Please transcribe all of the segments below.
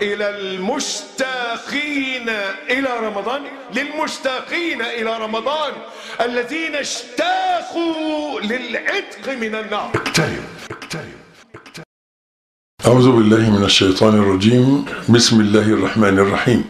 إلى المشتاقين إلى رمضان للمشتاقين إلى رمضان الذين اشتاقوا للعتق من النار اقترب اقترب اقترب أعوذ بالله من الشيطان الرجيم بسم الله الرحمن الرحيم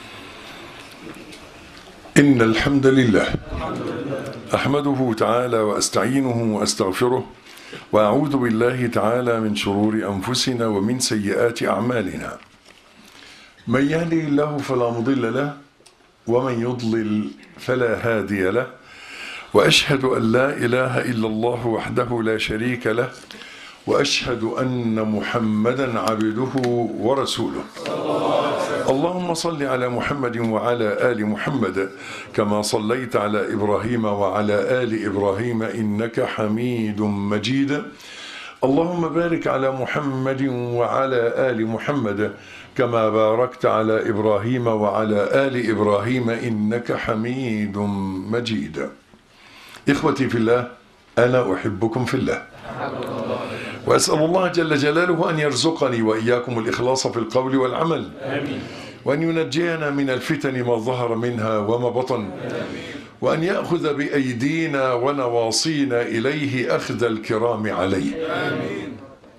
إن الحمد لله أحمده تعالى وأستعينه وأستغفره وأعوذ بالله تعالى من شرور أنفسنا ومن سيئات أعمالنا من يهده الله فلا مضل له ومن يضلل فلا هادي له وأشهد أن لا إله إلا الله وحده لا شريك له وأشهد أن محمدا عبده ورسوله اللهم صل على محمد وعلى آل محمد كما صليت على إبراهيم وعلى آل إبراهيم إنك حميد مجيد اللهم بارك على محمد وعلى آل محمد كما باركت على إبراهيم وعلى آل إبراهيم إنك حميد مجيد إخوتي في الله أنا أحبكم في الله وأسأل الله جل جلاله أن يرزقني وإياكم الإخلاص في القول والعمل آمين. وأن ينجينا من الفتن ما ظهر منها وما بطن آمين. وأن يأخذ بأيدينا ونواصينا إليه أخذ الكرام عليه آمين.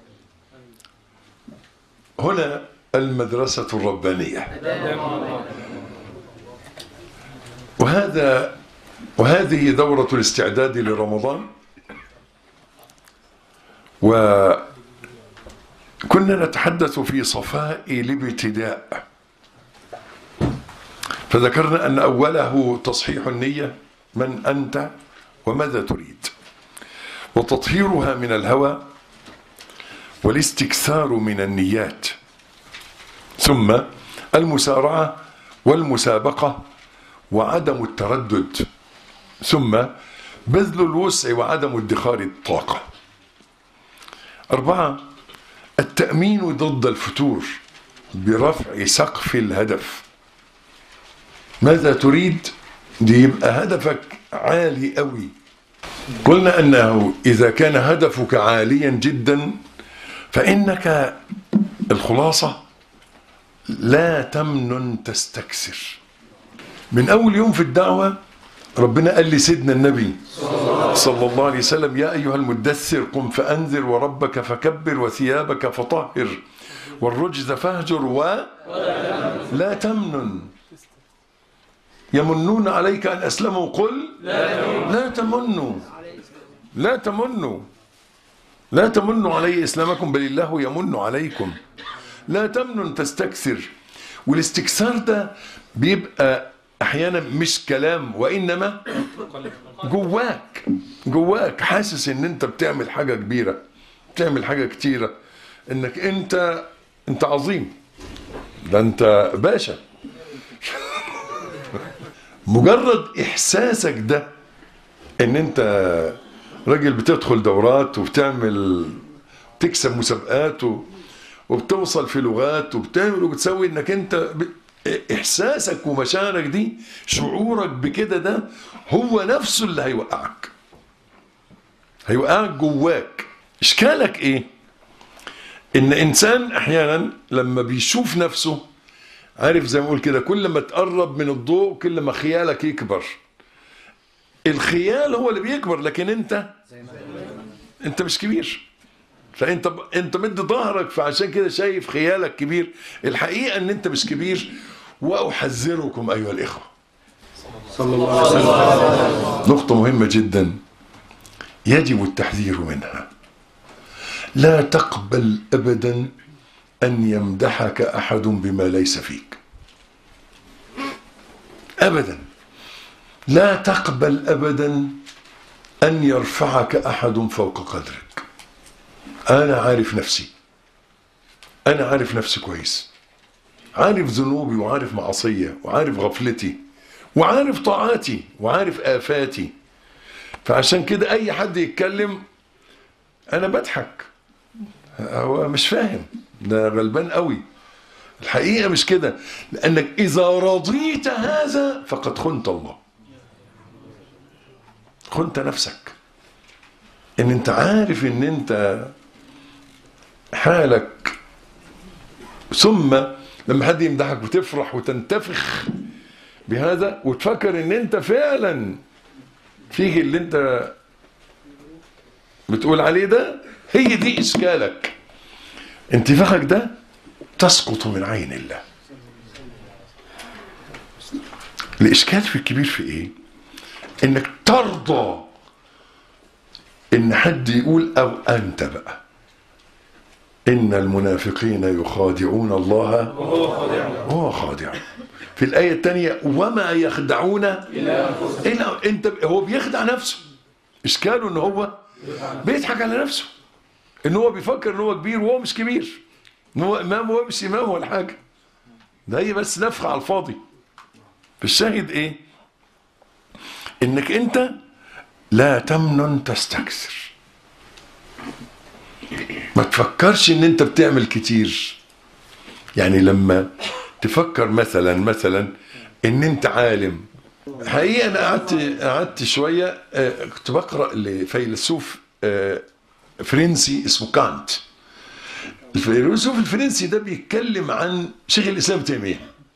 هنا المدرسة الربانية وهذا وهذه دورة الاستعداد لرمضان وكنا نتحدث في صفاء الابتداء فذكرنا أن أوله تصحيح النية من أنت وماذا تريد وتطهيرها من الهوى والاستكثار من النيات ثم المسارعة والمسابقة وعدم التردد ثم بذل الوسع وعدم ادخار الطاقة أربعة التأمين ضد الفتور برفع سقف الهدف ماذا تريد دي يبقى هدفك عالي قوي قلنا أنه إذا كان هدفك عاليا جدا فإنك الخلاصة لا تمنن تستكثر من أول يوم في الدعوة ربنا قال لسيدنا النبي صلى الله عليه وسلم يا أيها المدثر قم فأنذر وربك فكبر وثيابك فطهر والرجز فاهجر ولا تمنن يمنون عليك أن أسلموا قل لا تمنوا لا تمنوا لا تمنوا علي إسلامكم بل الله يمن عليكم لا تمنن تستكثر والاستكثار ده بيبقى احيانا مش كلام وانما جواك جواك حاسس ان انت بتعمل حاجه كبيره بتعمل حاجه كتيره انك انت انت عظيم ده انت باشا مجرد احساسك ده ان انت راجل بتدخل دورات وبتعمل تكسب مسابقات وبتوصل في لغات وبتعمل وبتسوي انك انت احساسك ومشاعرك دي شعورك بكده ده هو نفسه اللي هيوقعك هيوقعك جواك اشكالك ايه ان انسان احيانا لما بيشوف نفسه عارف زي ما اقول كده كل ما تقرب من الضوء كل ما خيالك يكبر الخيال هو اللي بيكبر لكن انت انت مش كبير فانت انت مد ظهرك فعشان كده شايف خيالك كبير الحقيقه ان انت مش كبير واحذركم ايها الاخوه صلى الله عليه وسلم نقطه مهمه جدا يجب التحذير منها لا تقبل ابدا ان يمدحك احد بما ليس فيك ابدا لا تقبل ابدا ان يرفعك احد فوق قدرك أنا عارف نفسي أنا عارف نفسي كويس عارف ذنوبي وعارف معصية وعارف غفلتي وعارف طاعاتي وعارف آفاتي فعشان كده أي حد يتكلم أنا بضحك هو مش فاهم ده غلبان قوي الحقيقة مش كده لأنك إذا رضيت هذا فقد خنت الله خنت نفسك ان انت عارف ان انت حالك ثم لما حد يمدحك وتفرح وتنتفخ بهذا وتفكر ان انت فعلا فيك اللي انت بتقول عليه ده هي دي اشكالك انتفاخك ده تسقط من عين الله الاشكال في الكبير في ايه انك ترضى ان حد يقول او انت بقى ان المنافقين يخادعون الله وهو خادع في الآية الثانية وما يخدعون إلا أنت هو بيخدع نفسه إشكاله إن هو بيضحك على نفسه إن هو بيفكر إن هو كبير وهو مش كبير إن هو إمام وهو مش إمام ولا حاجة ده هي بس نفخة على الفاضي الشاهد إيه؟ إنك أنت لا تمنن تستكثر ما تفكرش إن أنت بتعمل كتير يعني لما تفكر مثلا مثلا ان انت عالم حقيقه انا قعدت قعدت شويه آه، كنت بقرا لفيلسوف آه، فرنسي اسمه كانت الفيلسوف الفرنسي ده بيتكلم عن شيخ الاسلام ابن تيميه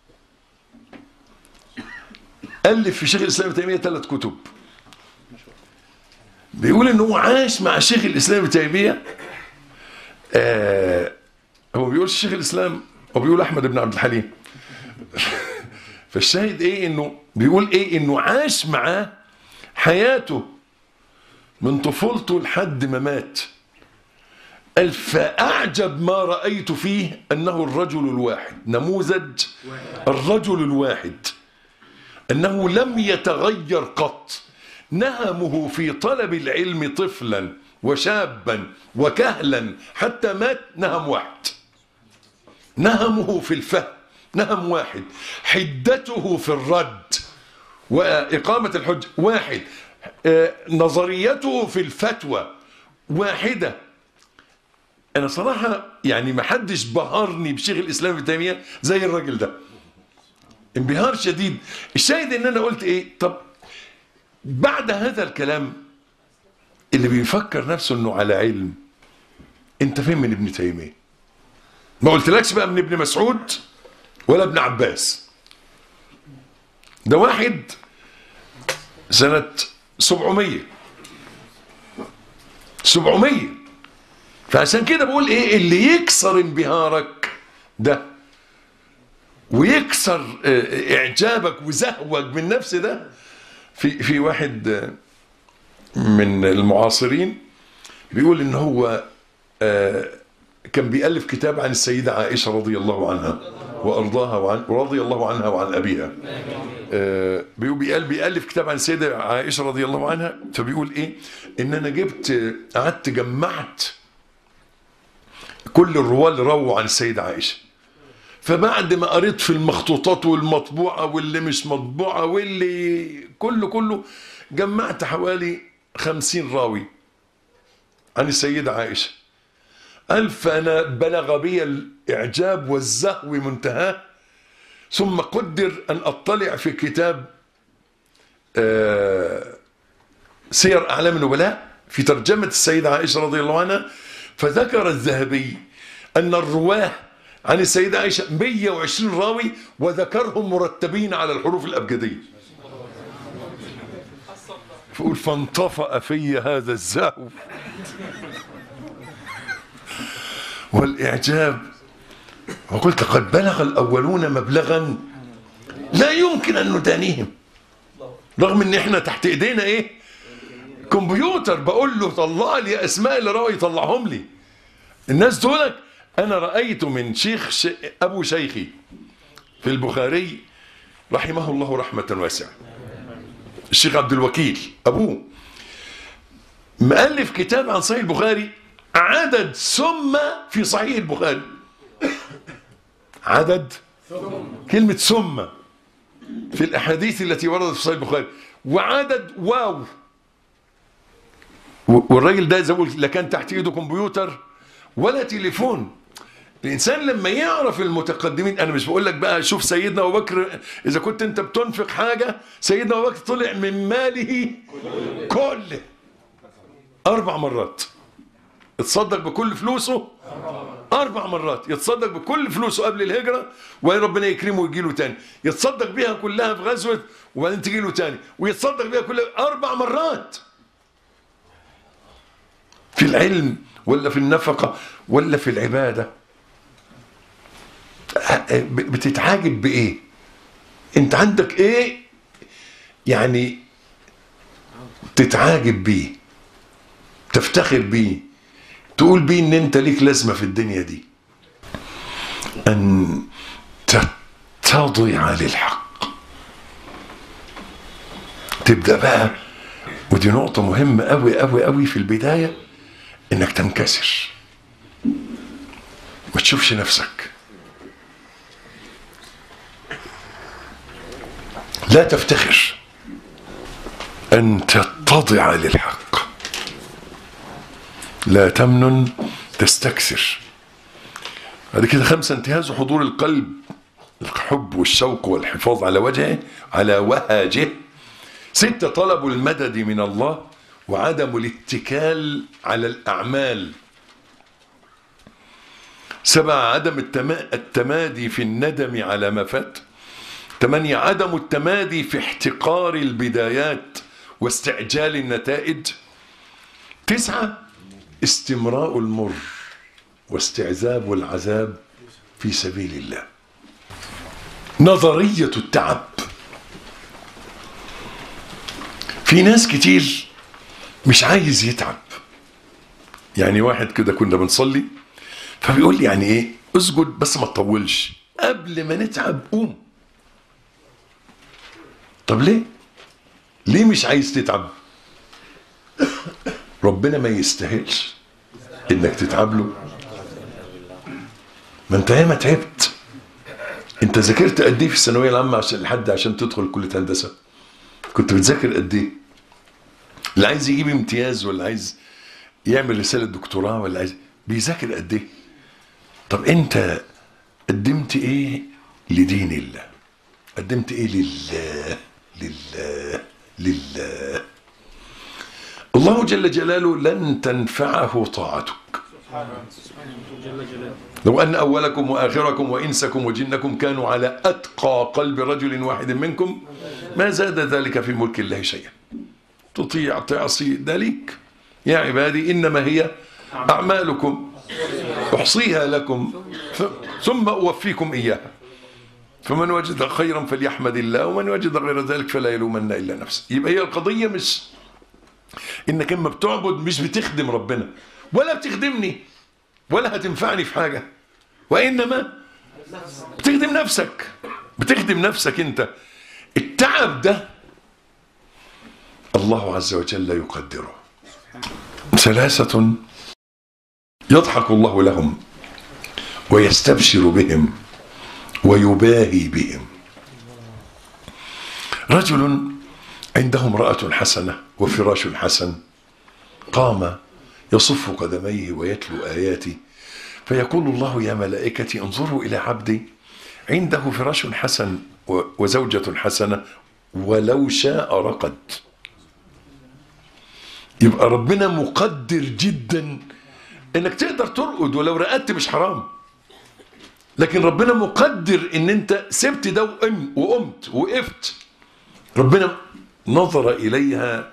الف في شيخ الاسلام ابن تيميه ثلاث كتب بيقول ان هو عاش مع شيخ الاسلام ابن تيميه آه هو بيقول شيخ الاسلام هو بيقول احمد بن عبد الحليم فالشاهد ايه انه بيقول ايه انه عاش معاه حياته من طفولته لحد ما مات قال فاعجب ما رايت فيه انه الرجل الواحد نموذج الرجل الواحد انه لم يتغير قط نهمه في طلب العلم طفلا وشابا وكهلا حتى مات نهم واحد نهمه في الفهم نهم واحد حدته في الرد وإقامة الحج واحد آه، نظريته في الفتوى واحدة أنا صراحة يعني ما حدش بهرني بشيخ الإسلام ابن تيمية زي الراجل ده انبهار شديد الشاهد ان انا قلت ايه طب بعد هذا الكلام اللي بيفكر نفسه انه على علم انت فين من ابن تيميه ما قلتلكش بقى من ابن مسعود ولا ابن عباس ده واحد سنة 700 700 فعشان كده بقول ايه اللي يكسر انبهارك ده ويكسر آه، اعجابك وزهوك من نفس ده في في واحد آه، من المعاصرين بيقول ان هو آه، كان بيألف كتاب عن السيدة عائشة رضي الله عنها وأرضاها وعن ورضي الله عنها وعن أبيها آه، بيقول بيألف, بيألف كتاب عن السيدة عائشة رضي الله عنها فبيقول إيه إن أنا جبت آه، قعدت جمعت كل الرواة اللي رووا عن السيدة عائشة فبعد ما قريت في المخطوطات والمطبوعة واللي مش مطبوعة واللي كله كله جمعت حوالي خمسين راوي عن السيدة عائشة قال فأنا بلغ بي الإعجاب والزهو منتهاه ثم قدر أن أطلع في كتاب آه، سير أعلام النبلاء في ترجمة السيدة عائشة رضي الله عنها فذكر الذهبي أن الرواه عن السيدة عائشة 120 راوي وذكرهم مرتبين على الحروف الأبجدية فقول فانطفأ في هذا الزهو والإعجاب وقلت قد بلغ الأولون مبلغا لا يمكن أن ندانيهم رغم ان احنا تحت ايدينا ايه كمبيوتر بقول له طلع لي اسماء اللي روى يطلعهم لي الناس دولك انا رايت من شيخ ش... ابو شيخي في البخاري رحمه الله رحمه واسعه الشيخ عبد الوكيل ابوه مؤلف كتاب عن صحيح البخاري عدد ثم في صحيح البخاري عدد كلمة ثم في الأحاديث التي وردت في صحيح البخاري وعدد واو والراجل ده زي ما قلت لا كان تحت ايده كمبيوتر ولا تليفون الانسان لما يعرف المتقدمين انا مش بقول لك بقى شوف سيدنا ابو بكر اذا كنت انت بتنفق حاجه سيدنا ابو بكر طلع من ماله كله اربع مرات اتصدق بكل فلوسه أربع مرات يتصدق بكل فلوسه قبل الهجرة وربنا يكرمه ويجي له تاني يتصدق بيها كلها في غزوة وبعدين تجي له تاني ويتصدق بيها كلها أربع مرات في العلم ولا في النفقة ولا في العبادة بتتعاجب بإيه أنت عندك إيه يعني تتعاجب بيه تفتخر بيه تقول بيه ان انت ليك لازمه في الدنيا دي ان تتضع للحق تبدا بقى ودي نقطه مهمه قوي قوي قوي في البدايه انك تنكسر ما تشوفش نفسك لا تفتخر ان تتضع للحق لا تمنن تستكثر بعد كده خمسة انتهاز حضور القلب الحب والشوق والحفاظ على وجهه على وهاجه ستة طلب المدد من الله وعدم الاتكال على الأعمال سبعة عدم التمادي في الندم على ما فات ثمانية عدم التمادي في احتقار البدايات واستعجال النتائج تسعة استمراء المر واستعذاب العذاب في سبيل الله نظرية التعب في ناس كتير مش عايز يتعب يعني واحد كده كنا بنصلي فبيقول لي يعني ايه اسجد بس ما تطولش قبل ما نتعب قوم طب ليه ليه مش عايز تتعب ربنا ما يستاهلش انك تتعب له ما انت ياما تعبت انت ذاكرت قد ايه في الثانويه العامه عشان لحد عشان تدخل كليه هندسه كنت بتذاكر قد ايه اللي عايز يجيب امتياز ولا عايز يعمل رساله دكتوراه ولا عايز بيذاكر قد ايه طب انت قدمت ايه لدين الله قدمت ايه لله لله لله الله جل جلاله لن تنفعه طاعتك لو أن أولكم وآخركم وإنسكم وجنكم كانوا على أتقى قلب رجل واحد منكم ما زاد ذلك في ملك الله شيئا تطيع تعصي ذلك يا عبادي إنما هي أعمالكم أحصيها لكم ثم أوفيكم إياها فمن وجد خيرا فليحمد الله ومن وجد غير ذلك فلا يلومن إلا نفسه يبقى هي القضية مش انك اما بتعبد مش بتخدم ربنا ولا بتخدمني ولا هتنفعني في حاجة وإنما بتخدم نفسك بتخدم نفسك انت التعب ده الله عز وجل يقدره ثلاثة يضحك الله لهم ويستبشر بهم ويباهي بهم رجل عنده امرأة حسنة وفراش حسن قام يصف قدميه ويتلو آياتي فيقول الله يا ملائكتي انظروا إلى عبدي عنده فراش حسن وزوجة حسنة ولو شاء رقد يبقى ربنا مقدر جدا انك تقدر ترقد ولو رقدت مش حرام لكن ربنا مقدر ان انت سبت ده وقمت وقفت ربنا نظر اليها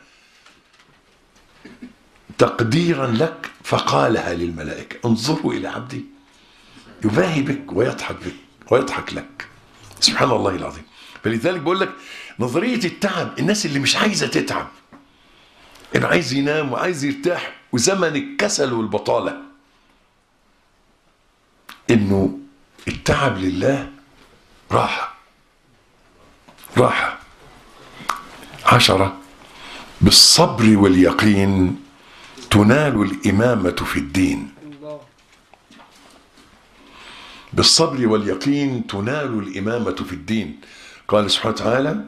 تقديرا لك فقالها للملائكه انظروا الى عبدي يباهي بك ويضحك بك ويضحك لك سبحان الله العظيم فلذلك بقول لك نظريه التعب الناس اللي مش عايزه تتعب انه عايز ينام وعايز يرتاح وزمن الكسل والبطاله انه التعب لله راحه راحه عشرة بالصبر واليقين تنال الإمامة في الدين بالصبر واليقين تنال الإمامة في الدين قال سبحانه وتعالى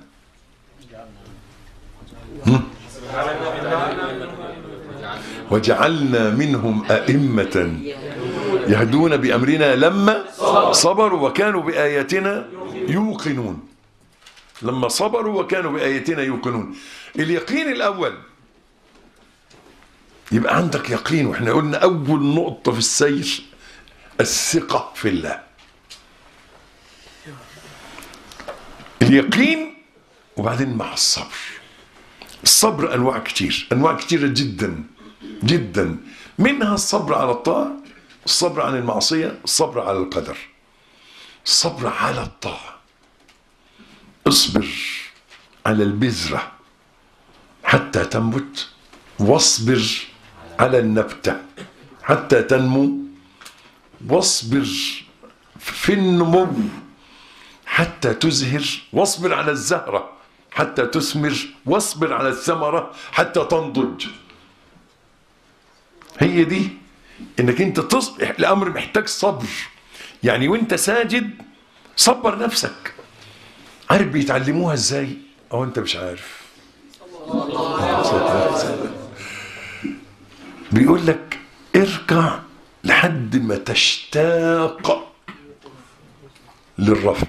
وجعلنا منهم أئمة يهدون بأمرنا لما صبروا وكانوا بآياتنا يوقنون لما صبروا وكانوا بآياتنا يوقنون اليقين الأول يبقى عندك يقين واحنا قلنا أول نقطة في السير الثقة في الله اليقين وبعدين مع الصبر الصبر أنواع كتير أنواع كتيرة جدا جدا منها الصبر على الطاعة الصبر عن المعصية الصبر على القدر الصبر على الطاعة اصبر على البذرة حتى تنبت واصبر على النبتة حتى تنمو واصبر في النمو حتى تزهر واصبر على الزهرة حتى تثمر واصبر على الثمرة حتى تنضج هي دي انك انت تص... الامر محتاج صبر يعني وانت ساجد صبر نفسك عارف بيتعلموها ازاي او انت مش عارف بيقول لك اركع لحد ما تشتاق للرفع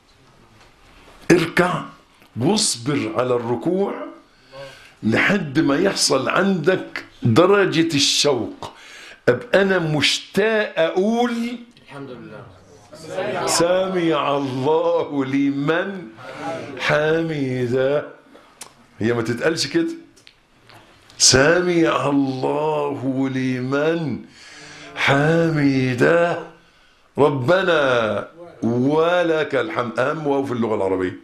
اركع واصبر على الركوع لحد ما يحصل عندك درجة الشوق أبقى أنا مشتاق أقول الحمد لله سمع الله لمن حمده هي ما تتقالش كده سمع الله لمن حمده ربنا ولك الحمد أهم واو في اللغة العربية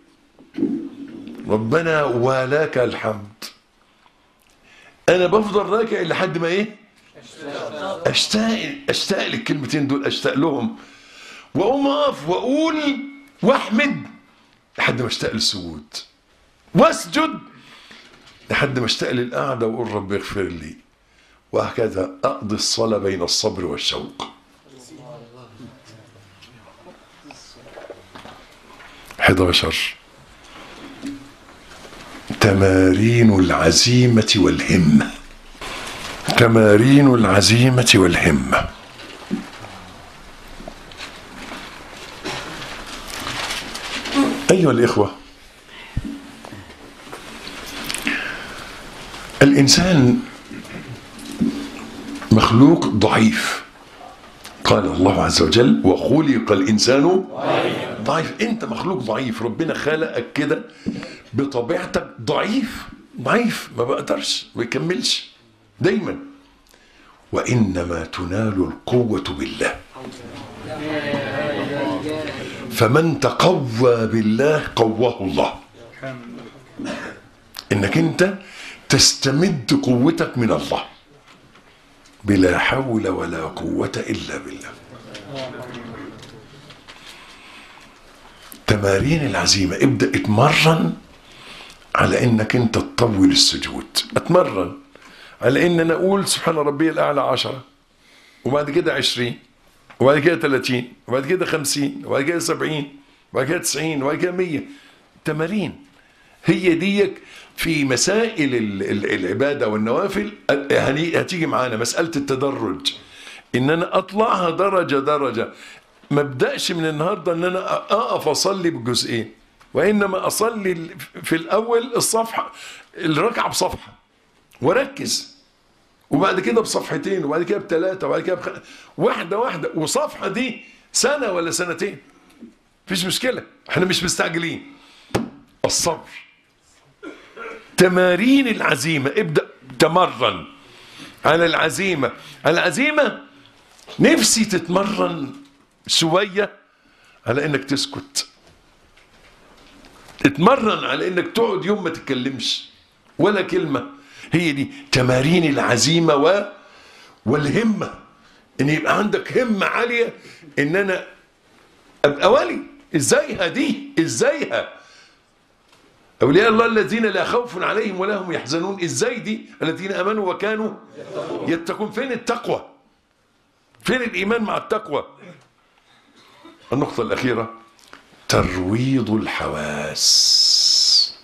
ربنا ولك الحمد أنا بفضل راكع لحد ما إيه أشتاق أشتاق للكلمتين دول أشتاق لهم واقوم اقف واقول واحمد لحد ما اشتاق للسجود واسجد لحد ما اشتاق للقعده واقول رب اغفر لي وهكذا اقضي الصلاه بين الصبر والشوق حداشر تمارين العزيمة والهمة تمارين العزيمة والهمة أيها الإخوة الإنسان مخلوق ضعيف قال الله عز وجل وخلق الإنسان ضعيف أنت مخلوق ضعيف ربنا خلقك كده بطبيعتك ضعيف ضعيف ما بقدرش ما يكملش دايما وإنما تنال القوة بالله فمن تقوى بالله قواه الله انك انت تستمد قوتك من الله بلا حول ولا قوة الا بالله تمارين العزيمة ابدأ اتمرن على انك انت تطول السجود اتمرن على ان انا اقول سبحان ربي الاعلى عشرة وبعد كده عشرين وبعد كده 30 وبعد كده 50 وبعد كده 70 وبعد كده 90 وبعد كده 100 تمارين هي ديك في مسائل ال- ال- العباده والنوافل هني- هتيجي معانا مساله التدرج ان انا اطلعها درجه درجه ما ابداش من النهارده ان انا اقف اصلي بجزئين وانما اصلي ال- في الاول الصفحه الركعه بصفحه واركز وبعد كده بصفحتين وبعد كده بثلاثة وبعد كده بخ... واحدة واحدة وصفحة دي سنة ولا سنتين مفيش مشكلة احنا مش مستعجلين الصبر تمارين العزيمة ابدأ تمرن على العزيمة العزيمة نفسي تتمرن شوية على انك تسكت اتمرن على انك تقعد يوم ما تتكلمش ولا كلمة هي دي تمارين العزيمة و والهمة ان يبقى عندك همة عالية ان انا ابقى ولي ازايها دي ازايها اولياء الله الذين لا خوف عليهم ولا هم يحزنون ازاي دي الذين امنوا وكانوا يتقون فين التقوى فين الايمان مع التقوى النقطة الاخيرة ترويض الحواس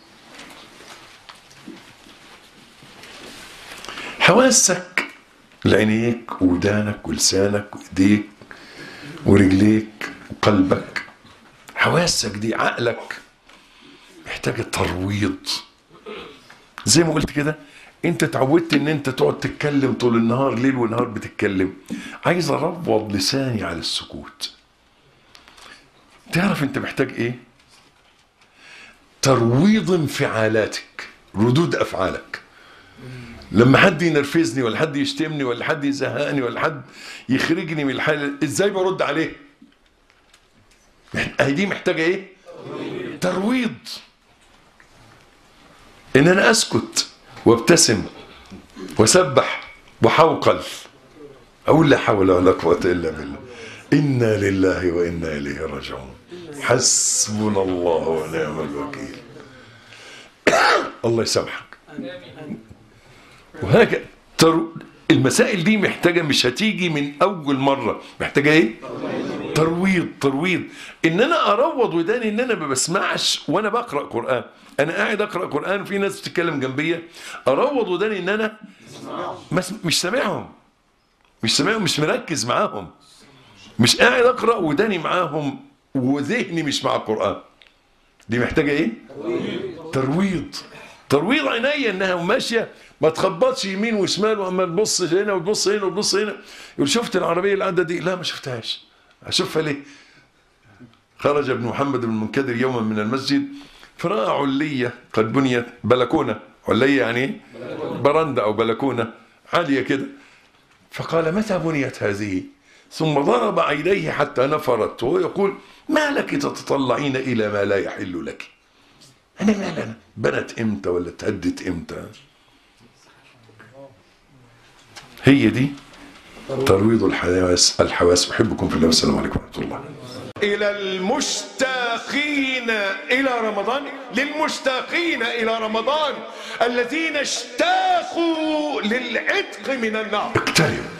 حواسك لعينيك ودانك ولسانك وايديك ورجليك وقلبك حواسك دي عقلك محتاجة ترويض زي ما قلت كده انت اتعودت ان انت تقعد تتكلم طول النهار ليل ونهار بتتكلم عايز اروض لساني على السكوت تعرف انت محتاج ايه ترويض انفعالاتك ردود افعالك لما حد ينرفزني ولا حد يشتمني ولا حد يزهقني ولا حد يخرجني من الحاله ازاي برد عليه اهي دي محتاجه ايه ترويض ان انا اسكت وابتسم واسبح وحوقل اقول لا حول ولا قوه الا بالله انا لله وانا اليه راجعون حسبنا الله ونعم الوكيل الله يسامحك وهكذا تر... المسائل دي محتاجه مش هتيجي من اول مره محتاجه ايه ترويض ترويض ان انا اروض وداني ان انا ما بسمعش وانا بقرا قران انا قاعد اقرا قران وفي ناس بتتكلم جنبيا اروض وداني ان انا مس... مش سامعهم مش سامعهم مش مركز معاهم مش قاعد اقرا وداني معاهم وذهني مش مع القران دي محتاجه ايه ترويض ترويض عينيا انها ماشيه ما تخبطش يمين وشمال واما تبص هنا وتبص هنا وتبص هنا يقول شفت العربيه اللي عندها دي لا ما شفتهاش اشوفها ليه خرج ابن محمد بن المنكدر يوما من المسجد فراى عليه قد بنيت بلكونه عليه يعني ايه برندة او بلكونه عاليه كده فقال متى بنيت هذه ثم ضرب عينيه حتى نفرت وهو يقول ما لك تتطلعين الى ما لا يحل لك انا مال انا بنت امتى ولا اتهدت امتى هي دي ترويض الحواس الحواس احبكم في الله والسلام عليكم ورحمه الله إلى المشتاقين إلى رمضان للمشتاقين إلى رمضان الذين اشتاقوا للعتق من النار اقترب